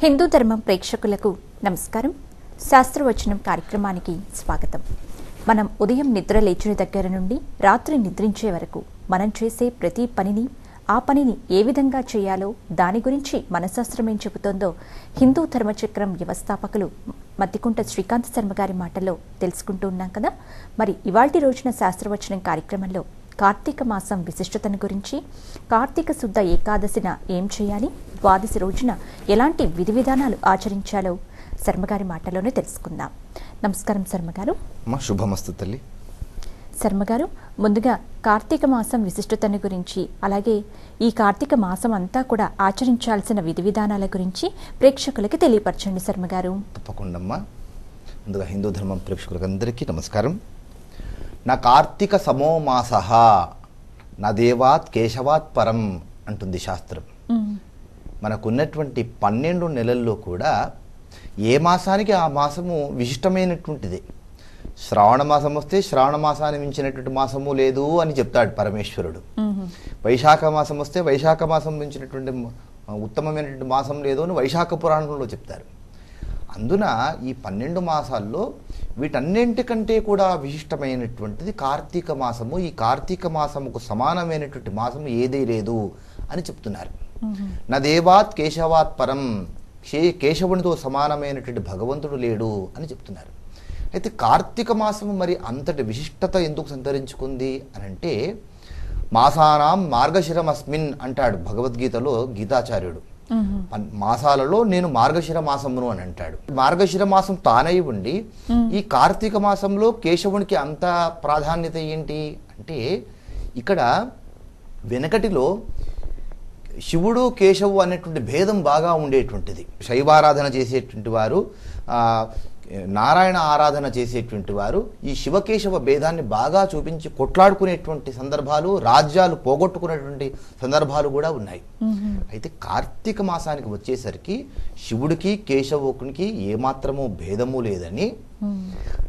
హిందూ ధర్మం ప్రేక్షకులకు నమస్కారం శాస్త్రవచనం కార్యక్రమానికి స్వాగతం మనం ఉదయం నిద్ర లేచిన దగ్గర నుండి రాత్రి నిద్రించే వరకు మనం చేసే ప్రతి పనిని ఆ పనిని ఏ విధంగా చేయాలో దాని గురించి మనశాస్త్రం ఏం చెబుతోందో హిందూ ధర్మచక్రం వ్యవస్థాపకులు మద్దికుంట శ్రీకాంత్ శర్మ గారి మాటల్లో తెలుసుకుంటూ ఉన్నాం కదా మరి ఇవాల్టి రోజున శాస్త్రవచనం కార్యక్రమంలో కార్తీక మాసం విశిష్టతను గురించి కార్తీక శుద్ధ ఏకాదశిన ఏం చేయాలి ద్వాదశి రోజున ఎలాంటి విధి విధానాలు ఆచరించాలో శర్మగారి మాటలోనే తెలుసుకుందాం నమస్కారం శర్మగారు అమ్మా శుభమస్తు తల్లి శర్మగారు ముందుగా కార్తీక మాసం విశిష్టతను గురించి అలాగే ఈ కార్తీక మాసం అంతా కూడా ఆచరించాల్సిన విధి విధానాల గురించి ప్రేక్షకులకి తెలియపరచండి శర్మగారు తప్పకుండా అమ్మా ముందుగా హిందూ ధర్మం ప్రేక్షకులకందరికీ నమస్కారం నా కార్తీక సమో మాస నా దేవాత్ కేశవాత్ పరం అంటుంది శాస్త్రం ఉమ్, మనకున్నటువంటి పన్నెండు నెలల్లో కూడా ఏ మాసానికి ఆ మాసము విశిష్టమైనటువంటిది శ్రావణ మాసం వస్తే శ్రావణ మాసాన్ని మించినటువంటి మాసము లేదు అని చెప్తాడు పరమేశ్వరుడు ఉమ్, వైశాఖ మాసం వస్తే వైశాఖ మాసం మించినటువంటి మ- ఉత్తమమైనటువంటి మాసం లేదు అని వైశాఖ పురాణంలో చెప్తారు అందున ఈ పన్నెండు మాసాల్లో వీటన్నింటికంటే కూడా విశిష్టమైనటువంటిది కార్తీక మాసము ఈ కార్తీక మాసముకు సమానమైనటువంటి మాసము ఏదీ లేదు అని చెప్తున్నారు ఉమ్, నా దేవాత్ కేశవాత్ పరం కే కేశవునితో సమానమైనటువంటి భగవంతుడు లేడు అని చెప్తున్నారు అయితే కార్తీక మాసము మరి అంతటి విశిష్టత ఎందుకు సంతరించుకుంది అని అంటే మాసానాం మార్గశిరమస్మిన్ అంటాడు భగవద్గీతలో గీతాచార్యుడు ఉమ్, పన్- మాసాలలో నేను మార్గశిర మాసమును అని అంటాడు మార్గశిర మాసం తానై ఉండి ఈ కార్తీక మాసంలో కేశవునికి అంత ప్రాధాన్యత ఏంటి అంటే ఇక్కడ వెనకటిలో శివుడు కేశవు అనేటువంటి భేదం బాగా ఉండేటువంటిది శైవారాధన చేసేటువంటి వారు ఆ, నారాయణ ఆరాధన చేసేటువంటి వారు ఈ శివకేశవ భేదాన్ని బాగా చూపించి కొట్లాడుకునేటువంటి సందర్భాలు రాజ్యాలు పోగొట్టుకునేటువంటి సందర్భాలు కూడా ఉన్నాయి ఉమ్, అయితే కార్తీక మాసానికి వచ్చేసరికి శివుడికి కేశవునికి ఏమాత్రమూ భేదము లేదని ఉమ్,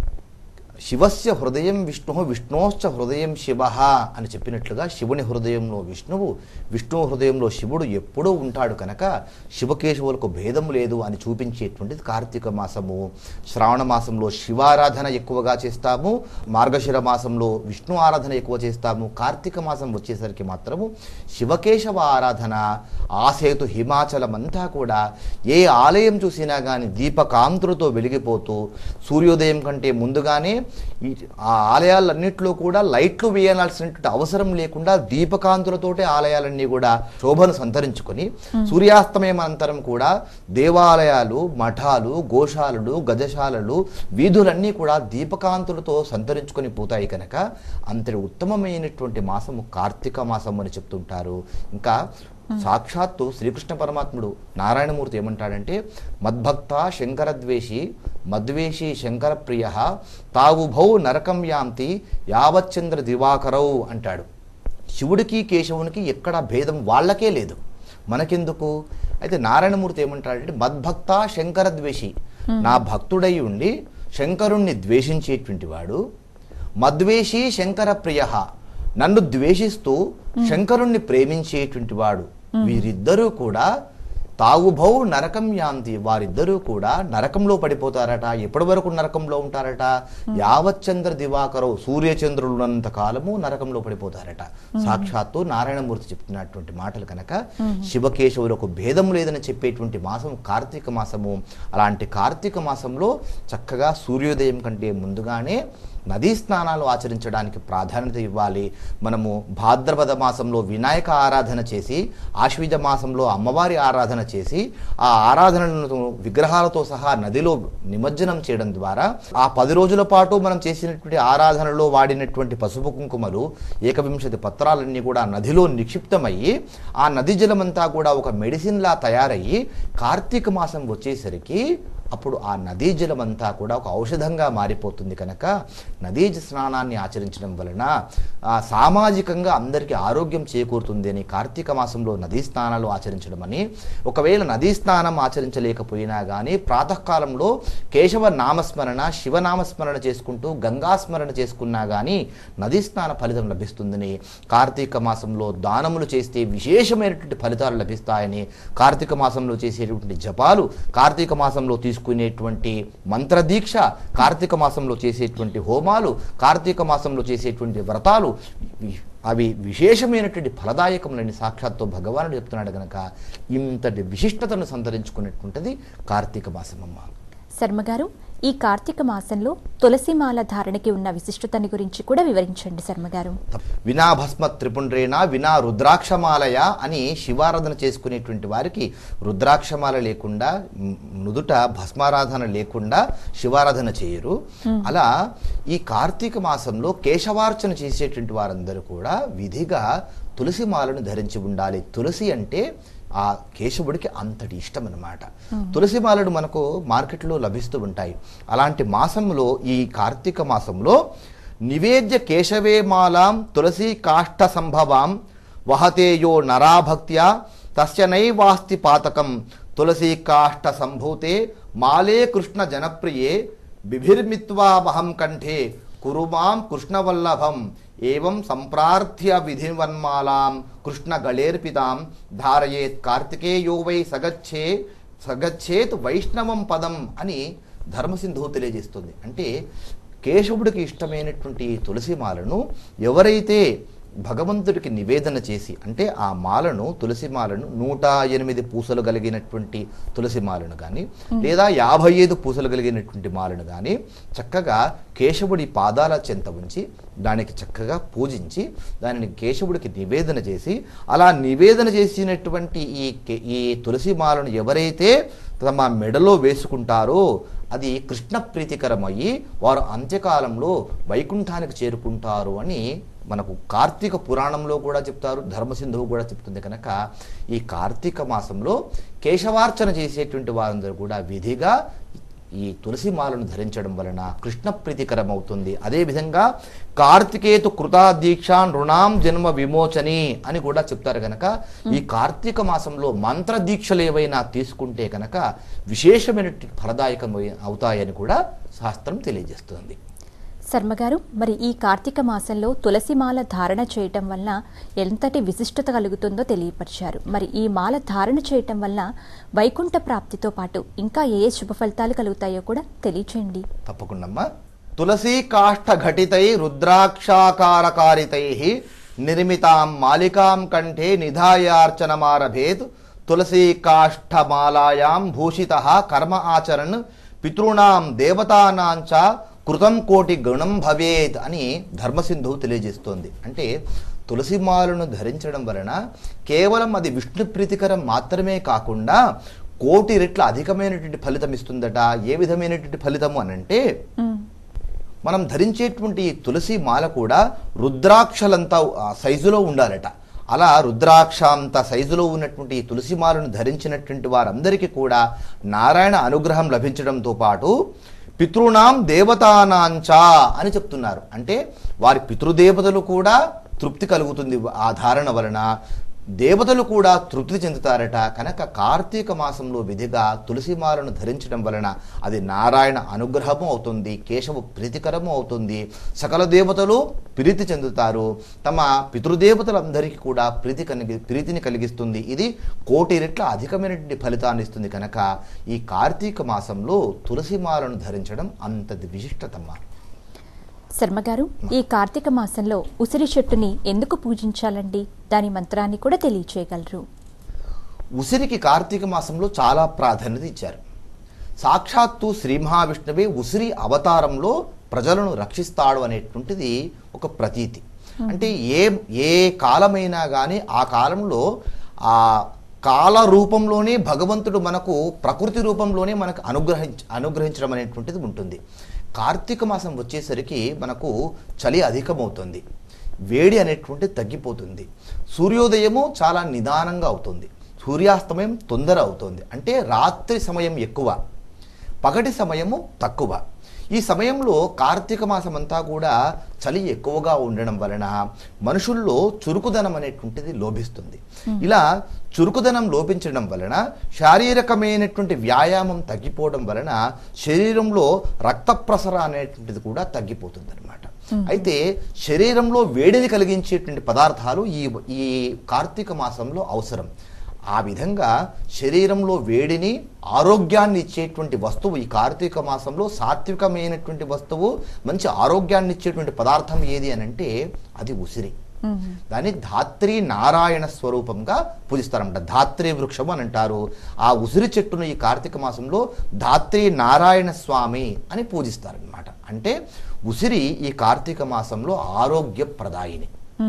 శివస్య హృదయం విష్ణు విష్ణోశ్చ హృదయం శివ అని చెప్పినట్లుగా శివుని హృదయంలో విష్ణువు విష్ణు హృదయంలో శివుడు ఎప్పుడూ ఉంటాడు కనుక శివకేశవులకు భేదం లేదు అని చూపించేటువంటిది కార్తీక మాసము శ్రావణ మాసంలో శివారాధన ఎక్కువగా చేస్తాము మార్గశిర మాసంలో విష్ణు ఆరాధన ఎక్కువ చేస్తాము కార్తీక మాసం వచ్చేసరికి మాత్రము శివకేశవ ఆరాధన ఆసేతు హిమాచలం అంతా కూడా ఏ ఆలయం చూసినా కానీ దీపకాంతులతో వెలిగిపోతూ సూర్యోదయం కంటే ముందుగానే ఈ ఆ ఆలయాలన్నింటిలో కూడా లైట్లు వేయాల్సినటువంటి అవసరం లేకుండా దీపకాంతులతోటే ఆలయాలన్నీ కూడా శోభను సంతరించుకొని సూర్యాస్తమయం అనంతరం కూడా దేవాలయాలు మఠాలు గోశాలలు గజశాలలు వీధులన్నీ కూడా దీపకాంతులతో సంతరించుకొని పోతాయి కనుక అంతటి ఉత్తమమైనటువంటి మాసము కార్తీక మాసం అని చెప్తుంటారు ఇంకా సాక్షాత్తు శ్రీకృష్ణ పరమాత్ముడు నారాయణమూర్తి ఏమంటాడంటే మద్భక్త శంకరద్వేషి మద్వేషి శంకర ప్రియ తావుభౌ నరకం యాంతి యావచ్చంద్ర దివాకరౌ అంటాడు శివుడికి కేశవునికి ఎక్కడ భేదం వాళ్ళకే లేదు మనకెందుకు అయితే నారాయణమూర్తి ఏమంటాడంటే మద్భక్త శంకరద్వేషి నా భక్తుడై ఉండి శంకరుణ్ణి ద్వేషించేటువంటి వాడు మద్వేషి శంకర ప్రియ నన్ను ద్వేషిస్తూ శంకరుణ్ణి ప్రేమించేటువంటి వాడు వీరిద్దరూ కూడా తాగుభౌ నరకం యాంతి వారిద్దరూ కూడా నరకంలో పడిపోతారట ఎప్పటి వరకు నరకంలో ఉంటారట యావచ్చంద్ర దివాకరవు సూర్యచంద్రులున్నంత కాలము నరకంలో పడిపోతారట సాక్షాత్తు నారాయణమూర్తి చెప్తున్నటువంటి మాటలు కనుక శివకేశవులకు భేదం లేదని చెప్పేటువంటి మాసం కార్తీక మాసము అలాంటి కార్తీక మాసంలో చక్కగా సూర్యోదయం కంటే ముందుగానే నదీ స్నానాలు ఆచరించడానికి ప్రాధాన్యత ఇవ్వాలి మనము భాద్రపద మాసంలో వినాయక ఆరాధన చేసి ఆశ్వీజ మాసంలో అమ్మవారి ఆరాధన చేసి ఆ ఆరాధనలను విగ్రహాలతో సహా నదిలో నిమజ్జనం చేయడం ద్వారా ఆ పది రోజుల పాటు మనం చేసినటువంటి ఆరాధనలో వాడినటువంటి పసుపు కుంకుమలు ఏకవింశతి పత్రాలన్నీ కూడా నదిలో నిక్షిప్తమయ్యి ఆ నది జలమంతా కూడా ఒక మెడిసిన్లా తయారయ్యి కార్తీక మాసం వచ్చేసరికి అప్పుడు ఆ నదీ జలం అంతా కూడా ఒక ఔషధంగా మారిపోతుంది కనుక నదీ స్నానాన్ని ఆచరించడం వలన ఆ, సామాజికంగా అందరికీ ఆరోగ్యం చేకూరుతుంది అని కార్తీక మాసంలో నదీ స్నానాలు ఆచరించడం అని ఒకవేళ నదీ స్నానం ఆచరించలేకపోయినా కానీ ప్రాతకాలంలో కేశవ నామస్మరణ శివనామస్మరణ చేసుకుంటూ గంగాస్మరణ చేసుకున్నా కానీ నదీ స్నాన ఫలితం లభిస్తుందని కార్తీక మాసంలో దానములు చేస్తే విశేషమైనటువంటి ఫలితాలు లభిస్తాయని కార్తీక మాసంలో చేసేటువంటి జపాలు కార్తీక మాసంలో తీసుకునేటువంటి మంత్రదీక్ష కార్తీక మాసంలో చేసేటువంటి హోమాలు కార్తీక మాసంలో చేసేటువంటి వ్రతాలు వి- అవి విశేషమైనటువంటి ఫలదాయకములని సాక్షాత్తు భగవానుడు చెప్తున్నాడు కనుక ఇంతటి విశిష్టతను సంతరించుకున్నటువంటిది కార్తీక మాసమమ్మ శర్మ గారు ఈ కార్తీక మాసంలో తులసిమాల ధారణకి ఉన్న విశిష్టతని గురించి కూడా వివరించండి శర్మ గారు వినా భస్మ త్రిపుండ్రేణ వినా రుద్రాక్షమాలయ అని శివారాధన చేసుకునేటువంటి వారికి రుద్రాక్షమాల లేకుండా మ్, నుదుట భస్మారాధన లేకుండా శివారాధన చేయరు అలా ఈ కార్తీక మాసంలో కేశవార్చన చేసేటువంటి వారందరూ కూడా విధిగా తులసి మాలను ధరించి ఉండాలి తులసి అంటే ఆ కేశవుడికి అంతటి ఇష్టం అన్నమాట తులసి మాలలు మనకు మార్కెట్లో లభిస్తూ ఉంటాయి అలాంటి మాసంలో ఈ కార్తీక మాసంలో నివేద్య కేశవే మాలాం తులసి కాష్ట సంభవాం వహతేయో నరాభక్త్యా తస్య నైవాస్తి పాతకం తులసి కాష్ట సంభూతే మాలే కృష్ణ జనప్రియే బిభిర్మిత్వామహం కంఠే కురుమాం కృష్ణవల్లభం ఏవం సంప్రార్థ్య విధివన్మాలాం కృష్ణ గళేర్పితాం ధారయేత్ కార్తికేయో వై సగచ్చే సగచ్చేత్ వైష్ణవం పదం అని ధర్మసింధు తెలియజేస్తుంది అంటే కేశవుడికి ఇష్టమైనటువంటి ఈ తులసి మాలను ఎవరైతే భగవంతుడికి నివేదన చేసి అంటే ఆ మాలను తులసి మాలను నూట ఎనిమిది పూసలు కలిగినటువంటి తులసి మాలను కానీ లేదా యాభై ఐదు పూసలు కలిగినటువంటి మాలను కానీ చక్కగా కేశవుడి పాదాల చెంత ఉంచి దానికి చక్కగా పూజించి దానిని కేశవుడికి నివేదన చేసి అలా నివేదన చేసినటువంటి ఈ కే- ఈ తులసి మాలను ఎవరైతే తమ మెడలో వేసుకుంటారో అది కృష్ణ ప్రీతికరమయ్యి వారు అంత్యకాలంలో వైకుంఠానికి చేరుకుంటారు అని మనకు కార్తీక పురాణంలో కూడా చెప్తారు ధర్మసింధువు కూడా చెప్తుంది కనుక ఈ కార్తీక మాసంలో కేశవార్చన చేసేటువంటి వారందరూ కూడా విధిగా ఈ తులసి మాలను ధరించడం వలన కృష్ణ ప్రీతికరం అవుతుంది అదేవిధంగా కార్తికేతు కృతా దీక్ష నృణాం జన్మ విమోచని అని కూడా చెప్తారు కనుక ఈ కార్తీక మాసంలో మంత్ర దీక్షలు ఏవైనా తీసుకుంటే కనుక విశేషమైన ఫలదాయకం అవుతాయని కూడా శాస్త్రం తెలియజేస్తుంది శర్మ గారు మరి ఈ కార్తీక మాసంలో తులసిమాల ధారణ చేయటం వలన ఎంతటి విశిష్టత కలుగుతుందో తెలియపరిచారు మరి ఈ మాల ధారణ చేయటం వలన వైకుంఠ ప్రాప్తితో పాటు ఇంకా ఏ ఏ శుభ ఫలితాలు కలుగుతాయో కూడా తెలియచేయండి తప్పకుండా తులసీ కాష్ఠ ఘటితై రుద్రాక్షాకారకారితై నిర్మితాం మాలికాం కంఠే నిధాయార్చనమారభేత్ తులసీ కాష్ఠమాలాయాం భూషిత కర్మ ఆచరన్ పితॄణాం దేవతానాంచ కృతం కోటి గుణం భవేత్ అని ధర్మసింధువు తెలియజేస్తోంది అంటే తులసి మాలను ధరించడం వలన కేవలం అది విష్ణు ప్రీతికరం మాత్రమే కాకుండా కోటి రెట్ల అధికమైనటువంటి ఫలితం ఇస్తుందట ఏ విధమైనటువంటి ఫలితము అనంటే మ్, మనం ధరించేటువంటి ఈ తులసి మాల కూడా రుద్రాక్షలంతా ఆ, సైజులో ఉండాలట అలా రుద్రాక్ష అంత సైజులో ఉన్నటువంటి ఈ తులసి మాలను ధరించినటువంటి వారందరికీ కూడా నారాయణ అనుగ్రహం లభించడంతో పాటు పితృణాం దేవతానాంచ అని చెప్తున్నారు అంటే వారి పితృదేవతలు కూడా తృప్తి కలుగుతుంది ఆ ధారణ వలన దేవతలు కూడా తృప్తి చెందుతారట కనుక కార్తీక మాసంలో విధిగా తులసిమాలను ధరించడం వలన అది నారాయణ అనుగ్రహము అవుతుంది కేశవ ప్రీతికరము అవుతుంది సకల దేవతలు ప్రీతి చెందుతారు తమ పితృదేవతలందరికీ కూడా ప్రీతి కలిగి ప్రీతిని కలిగిస్తుంది ఇది కోటి రెట్ల అధికమైనటువంటి ఫలితాన్ని ఇస్తుంది కనుక ఈ కార్తీక మాసంలో తులసిమాలను ధరించడం అంతది విశిష్టతమ్మ శర్మ గారు ఈ కార్తీక మాసంలో ఉసిరి చెట్టుని ఎందుకు పూజించాలండి దాని మంత్రాన్ని కూడా తెలియచేయగలరు ఉసిరికి కార్తీక మాసంలో చాలా ప్రాధాన్యత ఇచ్చారు సాక్షాత్తు శ్రీ మహావిష్ణువే ఉసిరి అవతారంలో ప్రజలను రక్షిస్తాడు అనేటువంటిది ఒక ప్రతీతి అంటే ఏ ఏ కాలమైనా కానీ ఆ కాలంలో ఆ కాల రూపంలోనే భగవంతుడు మనకు ప్రకృతి రూపంలోనే మనకు అనుగ్రహించ అనుగ్రహించడం అనేటువంటిది ఉంటుంది కార్తీక మాసం వచ్చేసరికి మనకు చలి అధికమవుతుంది వేడి అనేటువంటిది తగ్గిపోతుంది సూర్యోదయము చాలా నిదానంగా అవుతుంది సూర్యాస్తమయం తొందర అవుతుంది అంటే రాత్రి సమయం ఎక్కువ పగటి సమయము తక్కువ ఈ సమయంలో కార్తీక మాసం అంతా కూడా చలి ఎక్కువగా ఉండడం వలన మనుషుల్లో చురుకుదనం అనేటువంటిది లోభిస్తుంది ఇలా చురుకుదనం లోపించడం వలన శారీరకమైనటువంటి వ్యాయామం తగ్గిపోవడం వలన శరీరంలో రక్త ప్రసర అనేటువంటిది కూడా తగ్గిపోతుంది అనమాట అయితే శరీరంలో వేడిని కలిగించేటువంటి పదార్థాలు ఈ ఈ కార్తీక మాసంలో అవసరం ఆ విధంగా శరీరంలో వేడిని ఆరోగ్యాన్ని ఇచ్చేటువంటి వస్తువు ఈ కార్తీక మాసంలో సాత్వికమైనటువంటి వస్తువు మంచి ఆరోగ్యాన్ని ఇచ్చేటువంటి పదార్థం ఏది అని అంటే అది ఉసిరి దాన్ని ధాత్రి నారాయణ స్వరూపంగా పూజిస్తారన్నమాట ధాత్రి వృక్షం అని అంటారు ఆ ఉసిరి చెట్టును ఈ కార్తీక మాసంలో ధాత్రి నారాయణ స్వామి అని పూజిస్తారనమాట అంటే ఉసిరి ఈ కార్తీక మాసంలో ఆరోగ్యప్రదాయిని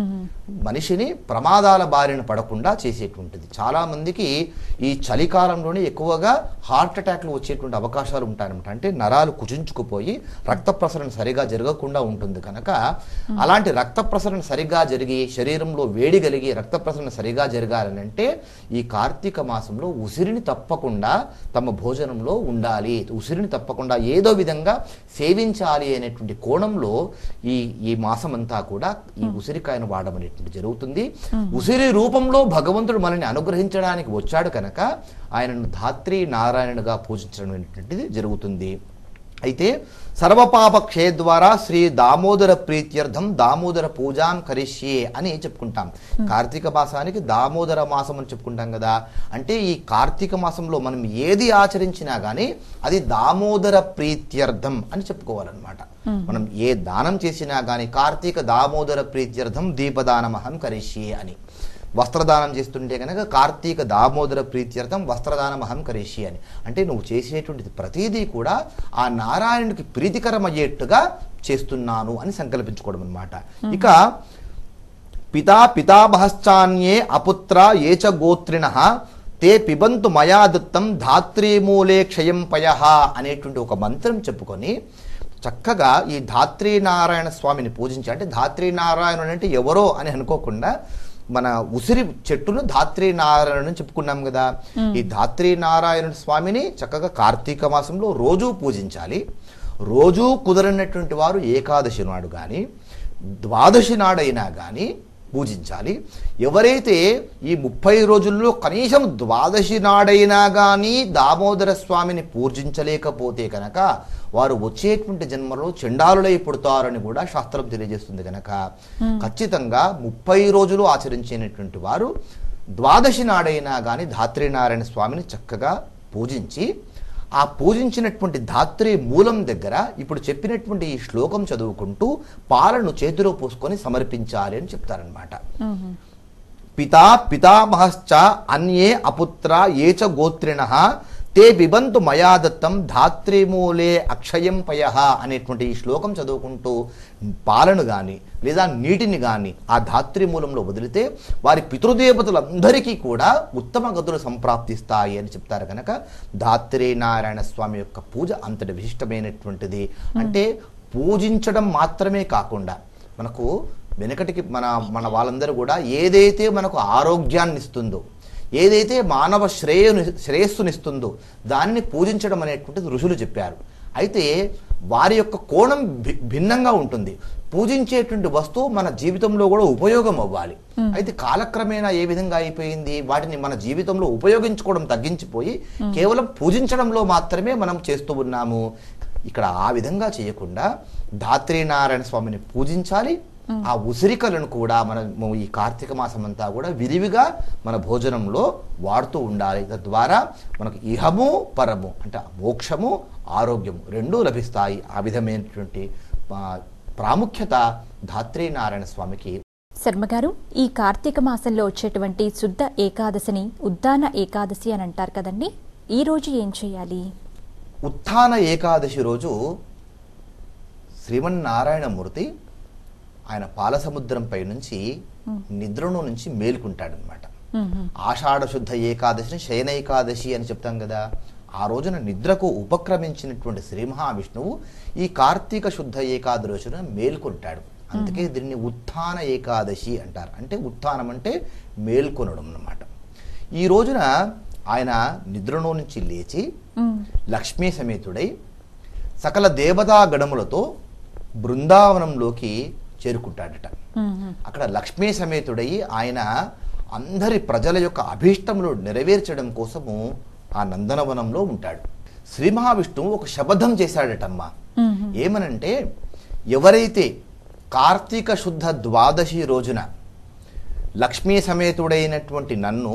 మనిషిని ప్రమాదాల బారిన పడకుండా చేసేటువంటిది చాలా మందికి ఈ చలికాలంలోనే ఎక్కువగా హార్ట్ అటాక్లు వచ్చేటువంటి అవకాశాలు ఉంటాయన్నమాట అంటే నరాలు కుచించుకుపోయి రక్త ప్రసరణ సరిగా జరగకుండా ఉంటుంది కనుక అలాంటి రక్త ప్రసరణ సరిగా జరిగి శరీరంలో వేడి కలిగి రక్త ప్రసరణ సరిగా జరగాలని అంటే ఈ కార్తీక మాసంలో ఉసిరిని తప్పకుండా తమ భోజనంలో ఉండాలి ఉసిరిని తప్పకుండా ఏదో విధంగా సేవించాలి అనేటువంటి కోణంలో ఈ ఈ మాసం అంతా కూడా ఈ ఉసిరికాయను వాడడం అనేటువంటి జరుగుతుంది ఉసిరి రూపంలో భగవంతుడు మనల్ని అనుగ్రహించడానికి వచ్చాడు కనుక ఆయనను ధాత్రి నారాయణుగా పూజించడం అనేటువంటిది జరుగుతుంది అయితే సర్వపాప క్షయ ద్వారా శ్రీ దామోదర ప్రీత్యర్థం దామోదర పూజాం కరిష్యే అని చెప్పుకుంటాం కార్తీక మాసానికి దామోదర మాసం అని చెప్పుకుంటాం కదా అంటే ఈ కార్తీక మాసంలో మనం ఏది ఆచరించినా కానీ అది దామోదర ప్రీత్యర్థం అని చెప్పుకోవాలన్నమాట మనం ఏ దానం చేసినా కానీ కార్తీక దామోదర ప్రీత్యర్థం దీపదానమహం కరిష్యే అని వస్త్రదానం చేస్తుంటే కనుక కార్తీక దామోదర ప్రీత్యర్థం వస్త్రదానం అహం కరిష్యి అని అంటే నువ్వు చేసేటువంటిది ప్రతిదీ కూడా ఆ నారాయణుడికి ప్రీతికరమయ్యేట్టుగా చేస్తున్నాను అని సంకల్పించుకోవడం అనమాట ఇక పితా పితామహశ్చాన్యే అపుత్ర ఏ చ గోత్రిణ తే పిబంతు మయా దత్తం ధాత్రీమూలే క్షయం పయ అనేటువంటి ఒక మంత్రం చెప్పుకొని చక్కగా ఈ ధాత్రీనారాయణ స్వామిని పూజించి అంటే ధాత్రీనారాయణుడు అంటే ఎవరో అని అనుకోకుండా మన ఉసిరి చెట్టును ధాత్రీనారాయణ చెప్పుకున్నాం కదా ఈ ధాత్రీనారాయణ స్వామిని చక్కగా కార్తీక మాసంలో రోజూ పూజించాలి రోజూ కుదరనటువంటి వారు ఏకాదశి నాడు కానీ ద్వాదశి నాడైనా కానీ పూజించాలి ఎవరైతే ఈ ముప్పై రోజుల్లో కనీసం ద్వాదశి నాడైనా కానీ దామోదర స్వామిని పూజించలేకపోతే కనుక వారు వచ్చేటువంటి జన్మలో చండాలులై పుడతారని కూడా శాస్త్రం తెలియజేస్తుంది కనుక ఖచ్చితంగా ముప్పై రోజులు ఆచరించేటటువంటి వారు ద్వాదశి నాడైనా కానీ ధాత్రీనారాయణ స్వామిని చక్కగా పూజించి ఆ పూజించినటువంటి ధాత్రి మూలం దగ్గర ఇప్పుడు చెప్పినటువంటి ఈ శ్లోకం చదువుకుంటూ పాలను చేతిలో పోసుకొని సమర్పించాలి అని చెప్తారనమాట పితా పితామహశ్చ అన్యే అపుత్ర ఏ చ గోత్రిణ తే బిబంతు మయా దత్తం ధాత్రిమూలే అక్షయం పయ అనేటువంటి ఈ శ్లోకం చదువుకుంటూ పాలను కానీ లేదా నీటిని కానీ ఆ ధాత్రి మూలంలో వదిలితే వారి పితృదేవతలందరికీ కూడా ఉత్తమ గతులు సంప్రాప్తిస్తాయి అని చెప్తారు కనుక ధాత్రి నారాయణ స్వామి యొక్క పూజ అంతటి విశిష్టమైనటువంటిది అంటే పూజించడం మాత్రమే కాకుండా మనకు వెనకటికి మన మన వాళ్ళందరూ కూడా ఏదైతే మనకు ఆరోగ్యాన్ని ఇస్తుందో ఏదైతే మానవ శ్రేయను శ్రేయస్సునిస్తుందో దానిని పూజించడం అనేటువంటిది ఋషులు చెప్పారు అయితే వారి యొక్క కోణం భి- భిన్నంగా ఉంటుంది పూజించేటువంటి వస్తువు మన జీవితంలో కూడా ఉపయోగం అవ్వాలి అయితే కాలక్రమేణా ఏ విధంగా అయిపోయింది వాటిని మన జీవితంలో ఉపయోగించుకోవడం తగ్గించిపోయి కేవలం పూజించడంలో మాత్రమే మనం చేస్తూ ఉన్నాము ఇక్కడ ఆ విధంగా చేయకుండా ధాత్రీనారాయణ స్వామిని పూజించాలి ఆ ఉసిరికలను కూడా మనం ఈ కార్తీక మాసం అంతా కూడా విరివిగా మన భోజనంలో వాడుతూ ఉండాలి తద్వారా మనకు ఇహము పరము అంటే మోక్షము ఆరోగ్యము రెండూ లభిస్తాయి ఆ విధమైనటువంటి ఆ, ప్రాముఖ్యత ధాత్రీనారాయణ స్వామికి శర్మగారు ఈ కార్తీక మాసంలో వచ్చేటువంటి శుద్ధ ఏకాదశిని ఉద్దాన ఏకాదశి అని అంటారు కదండి ఈ రోజు ఏం చేయాలి ఉత్థాన ఏకాదశి రోజు శ్రీమన్నారాయణమూర్తి ఆయన పాలసముద్రంపై నుంచి నిద్రను నుంచి మేలుకుంటాడనమాట మ్మ్. ఆషాఢ శుద్ధ ఏకాదశిని శయన ఏకాదశి అని చెప్తాం కదా ఆ రోజున నిద్రకు ఉపక్రమించినటువంటి శ్రీ మహావిష్ణువు ఈ కార్తీక శుద్ధ ఏకాదశిన మేల్కొంటాడు అందుకే దీన్ని ఉత్థాన ఏకాదశి అంటారు అంటే ఉత్థానం అంటే మేల్కొనడం అన్నమాట ఈ రోజున ఆయన నిద్రలో నుంచి లేచి ఉమ్, లక్ష్మీ సమేతుడై సకల దేవతా గణములతో బృందావనంలోకి చేరుకుంటాడట ఉమ్, ఉమ్. అక్కడ లక్ష్మీ సమేతుడై ఆయన అందరి ప్రజల యొక్క అభీష్టములు నెరవేర్చడం కోసము ఆ నందనవనంలో ఉంటాడు శ్రీ మహావిష్ణువు ఒక శపథం చేశాడటమ్మా ఉమ్, ఏమనంటే ఎవరైతే కార్తీక శుద్ధ ద్వాదశి రోజున లక్ష్మీ సమేతుడైనటువంటి నన్ను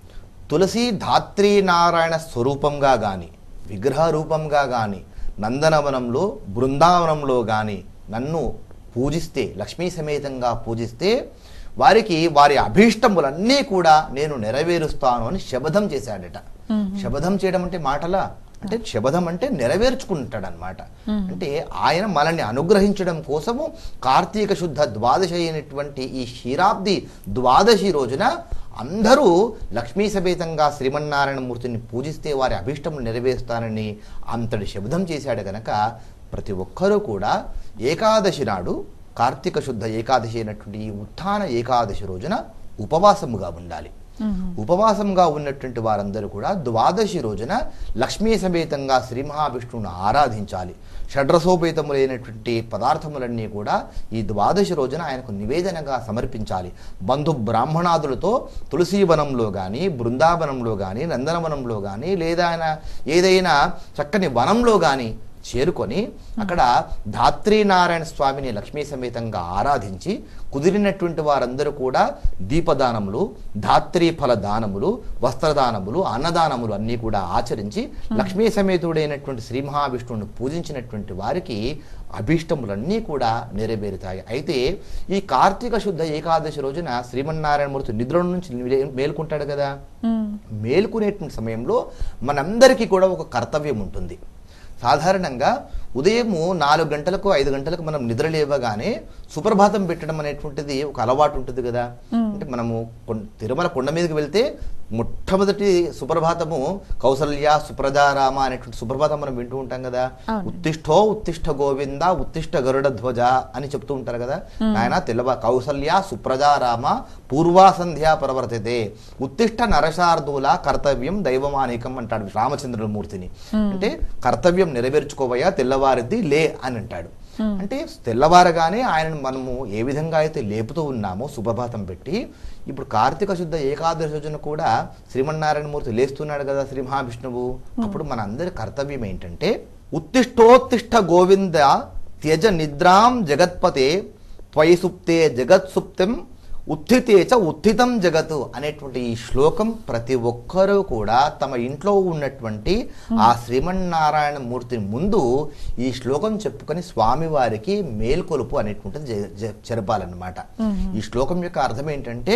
తులసి ధాత్రీ నారాయణ స్వరూపంగా గాని విగ్రహ రూపంగా గాని నందనవనంలో బృందావనంలో గాని నన్ను పూజిస్తే లక్ష్మీ సమేతంగా పూజిస్తే వారికి వారి అభీష్టములన్నీ కూడా నేను నెరవేరుస్తాను అని శపథం చేశాడట శపథం చేయడం అంటే మాటలా అంటే శపథం అంటే నెరవేర్చుకుంటాడు అనమాట అంటే ఆయన మనల్ని అనుగ్రహించడం కోసము కార్తీక శుద్ధ ద్వాదశి అయినటువంటి ఈ క్షీరాబ్ది ద్వాదశి రోజున అందరూ లక్ష్మీ సమేతంగా శ్రీమన్నారాయణ మూర్తిని పూజిస్తే వారి అభీష్టములు నెరవేరుస్తానని అంతటి శబ్దం చేశాడు గనక ప్రతి ఒక్కరూ కూడా ఏకాదశి నాడు కార్తీక శుద్ధ ఏకాదశి అయినటువంటి ఈ ఉత్థాన ఏకాదశి రోజున ఉపవాసముగా ఉండాలి ఉపవాసంగా ఉన్నటువంటి వారందరూ కూడా ద్వాదశి రోజున లక్ష్మీ సమేతంగా శ్రీ మహావిష్ణువును ఆరాధించాలి షడ్రసోపేతములైనటువంటి పదార్థములన్నీ కూడా ఈ ద్వాదశి రోజున ఆయనకు నివేదనగా సమర్పించాలి బంధు బ్రాహ్మణాదులతో తులసీవనంలో కానీ బృందావనంలో కానీ నందనవనంలో కానీ లేదా ఆయన ఏదైనా చక్కని వనంలో కానీ చేరుకొని అక్కడ ధాత్రీనారాయణ స్వామిని లక్ష్మీ సమేతంగా ఆరాధించి కుదిరినటువంటి వారందరూ కూడా దీపదానములు ధాత్రీ ఫల దానములు వస్త్రదానములు అన్నదానములు అన్నీ కూడా ఆచరించి లక్ష్మీ సమేతుడైనటువంటి శ్రీ మహావిష్ణువుని పూజించినటువంటి వారికి అభీష్టములన్నీ కూడా నెరవేరుతాయి అయితే ఈ కార్తీక శుద్ధ ఏకాదశి రోజున శ్రీమన్నారాయణమూర్తి నిద్ర నుంచి మే- మేల్కుంటాడు కదా ఉమ్, మేల్కొనేటువంటి సమయంలో మనందరికీ కూడా ఒక కర్తవ్యం ఉంటుంది సాధారణంగా ఉదయము నాలుగు గంటలకు ఐదు గంటలకు మనం నిద్ర లేవగానే సుప్రభాతం పెట్టడం అనేటువంటిది ఒక అలవాటు ఉంటుంది కదా అంటే మనము కొన్- తిరుమల కొండ మీదకి వెళ్తే మొట్టమొదటి సుప్రభాతము కౌసల్య సుప్రజారామ అనేటువంటి సుప్రభాతం మనం వింటూ ఉంటాం కదా అవును. ఉత్తిష్టో ఉత్తిష్ట గోవింద ఉత్తిష్ట గరుడ ధ్వజ అని చెప్తూ ఉంటారు కదా ఆయన తెల్లవ కౌసల్య సుప్రజారామ పూర్వాసంధ్యా ప్రవర్తితే ఉత్తిష్ట నరశార్దూల కర్తవ్యం దైవమానికం అంటాడు రామచంద్రుల మూర్తిని అంటే కర్తవ్యం నెరవేర్చుకోవయ్యా తెల్లవారిద్ది లే అని అంటాడు అంటే తెల్లవారగానే ఆయనను మనము ఏ విధంగా అయితే లేపుతూ ఉన్నామో సుప్రభాతం పెట్టి ఇప్పుడు కార్తీక శుద్ధ ఏకాదశి రోజున కూడా శ్రీమన్నారాయణమూర్తి లేస్తున్నాడు కదా శ్రీ మహావిష్ణువు అప్పుడు మన అందరి కర్తవ్యం ఏంటంటే ఉత్తిష్టోత్తిష్ట గోవింద త్యజ నిద్రాం జగత్పతే త్వయి సుప్తే జగత్సుప్తం ఉత్థితే చ ఉత్థితం జగత్ అనేటువంటి ఈ శ్లోకం ప్రతి ఒక్కరూ కూడా తమ ఇంట్లో ఉన్నటువంటి ఆ శ్రీమన్నారాయణ మూర్తిని ముందు ఈ శ్లోకం చెప్పుకొని స్వామివారికి మేల్కొలుపు అనేటువంటిది జ- జ- జరపాలన్నమాట ఈ శ్లోకం యొక్క అర్థం ఏంటంటే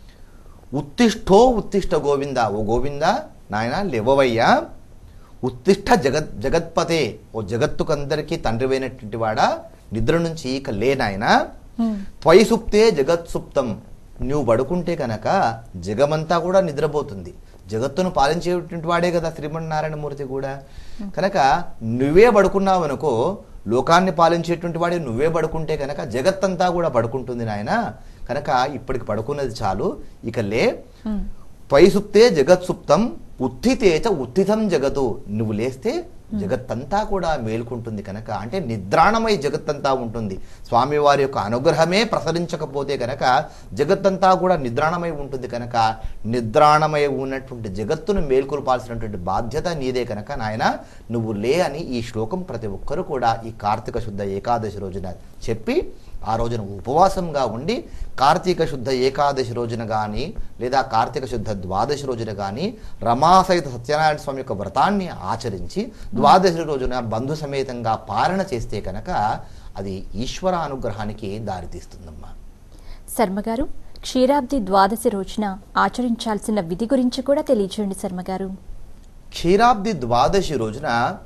ఉత్తిష్టో ఉత్తిష్ట గోవింద ఓ గోవింద నాయన లేవవయ్యా ఉత్తిష్ట జగత్ జగత్పతే ఓ జగత్తుకందరికీ తండ్రివైనటువంటి వాడా నిద్ర నుంచి ఇక లే నాయనా త్వయి సుప్తే జగత్సుప్తం నువ్వు పడుకుంటే కనుక జగమంతా కూడా నిద్రపోతుంది జగత్తును పాలించేటువంటి వాడే కదా శ్రీమన్నారాయణమూర్తి కూడా కనుక నువ్వే పడుకున్నావు అనుకో లోకాన్ని పాలించేటువంటి వాడే నువ్వే పడుకుంటే కనుక జగత్తంతా కూడా పడుకుంటుంది నాయన కనుక ఇప్పటికి పడుకున్నది చాలు ఇక లే త్వయిసుప్తే జగత్సుప్తం ఉత్థితే చ ఉత్థితం జగతు నువ్వు లేస్తే జగత్తంతా కూడా మేల్కుంటుంది కనుక అంటే నిద్రాణమై జగత్తంతా ఉంటుంది స్వామివారి యొక్క అనుగ్రహమే ప్రసరించకపోతే కనుక జగత్తంతా కూడా నిద్రాణమై ఉంటుంది కనుక నిద్రాణమై ఉన్నటువంటి జగత్తును మేల్కొల్పాల్సినటువంటి బాధ్యత నీదే కనుక నాయన నువ్వు లే అని ఈ శ్లోకం ప్రతి ఒక్కరూ కూడా ఈ కార్తీక శుద్ధ ఏకాదశి రోజున చెప్పి ఆ రోజున ఉపవాసంగా ఉండి కార్తీక శుద్ధ ఏకాదశి రోజున కానీ లేదా కార్తీక శుద్ధ ద్వాదశి రోజున కానీ రమాసహిత సత్యనారాయణ స్వామి యొక్క వ్రతాన్ని ఆచరించి ద్వాదశి రోజున బంధు సమేతంగా పాలన చేస్తే కనుక అది ఈశ్వర అనుగ్రహానికి దారితీస్తుందమ్మా శర్మ గారు క్షీరాబ్ది ద్వాదశి రోజున ఆచరించాల్సిన విధి గురించి కూడా తెలియచేయండి శర్మ గారు క్షీరాబ్ది ద్వాదశి రోజున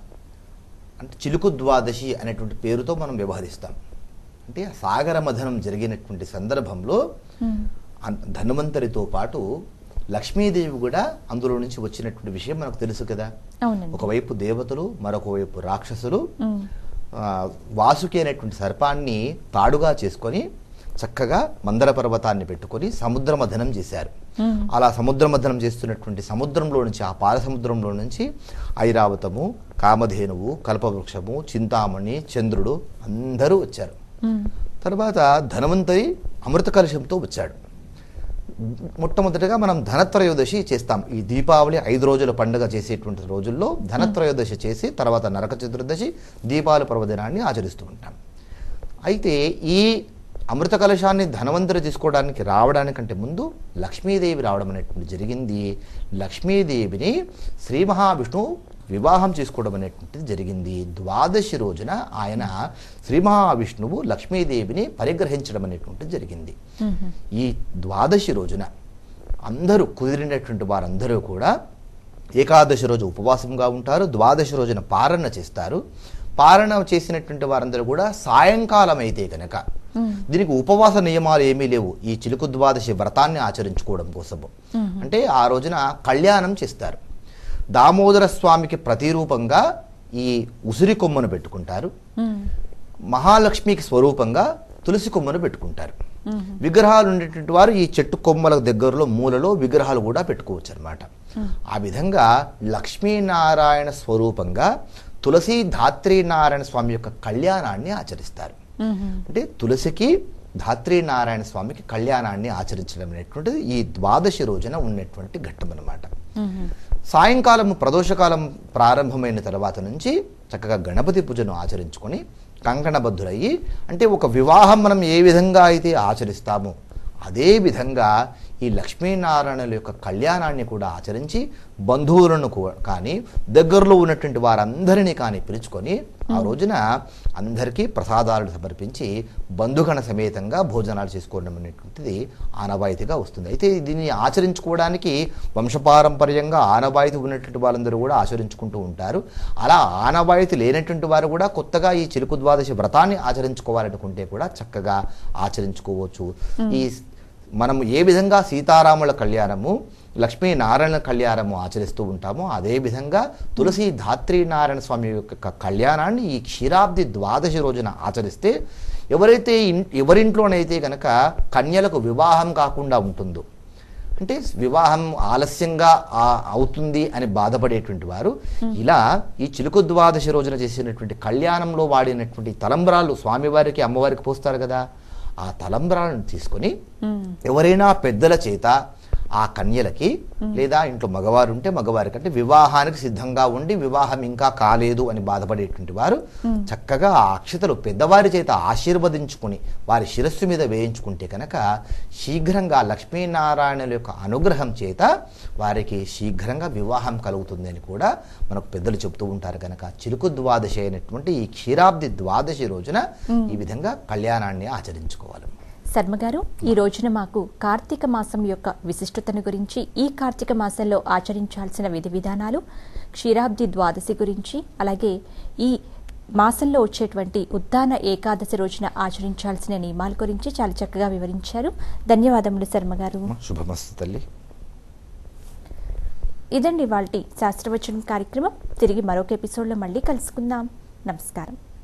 అంటే చిలుకు ద్వాదశి అనేటువంటి పేరుతో మనం వ్యవహరిస్తాం అంటే సాగర మథనం జరిగినటువంటి సందర్భంలో అన్- ధన్వంతరితో పాటు లక్ష్మీదేవి కూడా అందులో నుంచి వచ్చినటువంటి విషయం మనకు తెలుసు కదా అవునండి ఒకవైపు దేవతలు మరొక వైపు రాక్షసులు ఉమ్, ఆ, వాసుకి అనేటువంటి సర్పాన్ని తాడుగా చేసుకొని చక్కగా మందర పర్వతాన్ని పెట్టుకొని సముద్ర మథనం చేశారు అలా సముద్ర మథనం చేస్తున్నటువంటి సముద్రంలో నుంచి ఆ పాల సముద్రంలో నుంచి ఐరావతము కామధేనువు కల్పవృక్షము చింతామణి చంద్రుడు అందరూ వచ్చారు తర్వాత ధనవంతరి అమృత కలశంతో వచ్చాడు మొట్టమొదటిగా మనం ధనత్రయోదశి చేస్తాం ఈ దీపావళి ఐదు రోజుల పండుగ చేసేటువంటి రోజుల్లో ధనత్రయోదశి చేసి తర్వాత నరక చతుర్దశి దీపావళి పర్వదినాన్ని ఆచరిస్తూ ఉంటాం అయితే ఈ అమృత కలశాన్ని ధనవంతులు తీసుకోవడానికి రావడానికంటే ముందు లక్ష్మీదేవి రావడం అనేటువంటి జరిగింది లక్ష్మీదేవిని శ్రీ మహావిష్ణువు వివాహం చేసుకోవడం అనేటువంటిది జరిగింది ద్వాదశి రోజున ఆయన శ్రీ మహావిష్ణువు లక్ష్మీదేవిని పరిగ్రహించడం అనేటువంటిది జరిగింది ఈ ద్వాదశి రోజున అందరూ కుదిరినటువంటి వారందరూ కూడా ఏకాదశి రోజు ఉపవాసంగా ఉంటారు ద్వాదశి రోజున పారణ చేస్తారు పారణ చేసినటువంటి వారందరూ కూడా సాయంకాలం అయితే కనుక దీనికి ఉపవాస నియమాలు ఏమీ లేవు ఈ చిలుకు ద్వాదశి వ్రతాన్ని ఆచరించుకోవడం కోసము అంటే ఆ రోజున కళ్యాణం చేస్తారు దామోదర స్వామికి ప్రతిరూపంగా ఈ ఉసిరి కొమ్మను పెట్టుకుంటారు మహాలక్ష్మికి స్వరూపంగా తులసి కొమ్మను పెట్టుకుంటారు విగ్రహాలు ఉండేటువంటి వారు ఈ చెట్టు కొమ్మల దగ్గరలో మూలలో విగ్రహాలు కూడా పెట్టుకోవచ్చు అనమాట ఆ విధంగా లక్ష్మీనారాయణ స్వరూపంగా తులసి ధాత్రీనారాయణ స్వామి యొక్క కళ్యాణాన్ని ఆచరిస్తారు అంటే తులసికి ధాత్రీనారాయణ స్వామికి కళ్యాణాన్ని ఆచరించడం అనేటువంటిది ఈ ద్వాదశి రోజున ఉన్నటువంటి ఘట్టం అన్నమాట సాయంకాలం ప్రదోషకాలం ప్రారంభమైన తర్వాత నుంచి చక్కగా గణపతి పూజను ఆచరించుకొని కంకణబద్ధులయ్యి అంటే ఒక వివాహం మనం ఏ విధంగా అయితే ఆచరిస్తామో అదే విధంగా ఈ లక్ష్మీనారాయణుల యొక్క కళ్యాణాన్ని కూడా ఆచరించి బంధువులను కూ- కానీ దగ్గరలో ఉన్నటువంటి వారందరినీ కానీ పిలుచుకొని ఆ రోజున అందరికీ ప్రసాదాలు సమర్పించి బంధుగణ సమేతంగా భోజనాలు చేసుకోవడం అనేటువంటిది ఆనవాయితీగా వస్తుంది అయితే దీన్ని ఆచరించుకోవడానికి వంశపారంపర్యంగా ఆనవాయితీ ఉన్నటువంటి వాళ్ళందరూ కూడా ఆచరించుకుంటూ ఉంటారు అలా ఆనవాయితీ లేనటువంటి వారు కూడా కొత్తగా ఈ చిలుకు ద్వాదశి వ్రతాన్ని ఆచరించుకోవాలనుకుంటే కూడా చక్కగా ఆచరించుకోవచ్చు ఈ మనం ఏ విధంగా సీతారాముల కళ్యాణము లక్ష్మీనారాయణ కళ్యాణము ఆచరిస్తూ ఉంటామో అదే విధంగా తులసి ధాత్రీనారాయణ స్వామి యొక్క కళ్యాణాన్ని ఈ క్షీరాబ్ది ద్వాదశి రోజున ఆచరిస్తే ఎవరైతే ఇన్- ఎవరింట్లోనైతే కనుక కన్యలకు వివాహం కాకుండా ఉంటుందో అంటే వివాహం ఆలస్యంగా ఆ- అవుతుంది అని బాధపడేటువంటి వారు ఇలా ఈ చిలుకు ద్వాదశి రోజున చేసినటువంటి కళ్యాణంలో వాడినటువంటి తలంబ్రాలు స్వామివారికి అమ్మవారికి పోస్తారు కదా ఆ తలంబ్రాలను తీసుకొని ఎవరైనా పెద్దల చేత ఆ కన్యలకి లేదా ఇంట్లో మగవారు ఉంటే మగవారికి అంటే వివాహానికి సిద్ధంగా ఉండి వివాహం ఇంకా కాలేదు అని బాధపడేటువంటి వారు చక్కగా ఆ అక్షతలు పెద్దవారి చేత ఆశీర్వదించుకుని వారి శిరస్సు మీద వేయించుకుంటే కనుక శీఘ్రంగా లక్ష్మీనారాయణుల యొక్క అనుగ్రహం చేత వారికి శీఘ్రంగా వివాహం కలుగుతుంది అని కూడా మనకు పెద్దలు చెబుతూ ఉంటారు కనుక చిలుకు ద్వాదశి అయినటువంటి ఈ క్షీరాబ్ది ద్వాదశి రోజున ఈ విధంగా కళ్యాణాన్ని ఆచరించుకోవాలి శర్మ గారు ఈ రోజున మాకు కార్తీక మాసం యొక్క విశిష్టతను గురించి ఈ కార్తీక మాసంలో ఆచరించాల్సిన విధి విధానాలు క్షీరాబ్ది ద్వాదశి గురించి అలాగే ఈ మాసంలో వచ్చేటువంటి ఉద్దాన ఏకాదశి రోజున ఆచరించాల్సిన నియమాల గురించి చాలా చక్కగా వివరించారు ధన్యవాదములు శర్మ గారు శుభమస్తు తల్లి ఇదండి వాళ్ళ శాస్త్రవచనం కార్యక్రమం తిరిగి మరొక ఎపిసోడ్లో మళ్ళీ కలుసుకుందాం నమస్కారం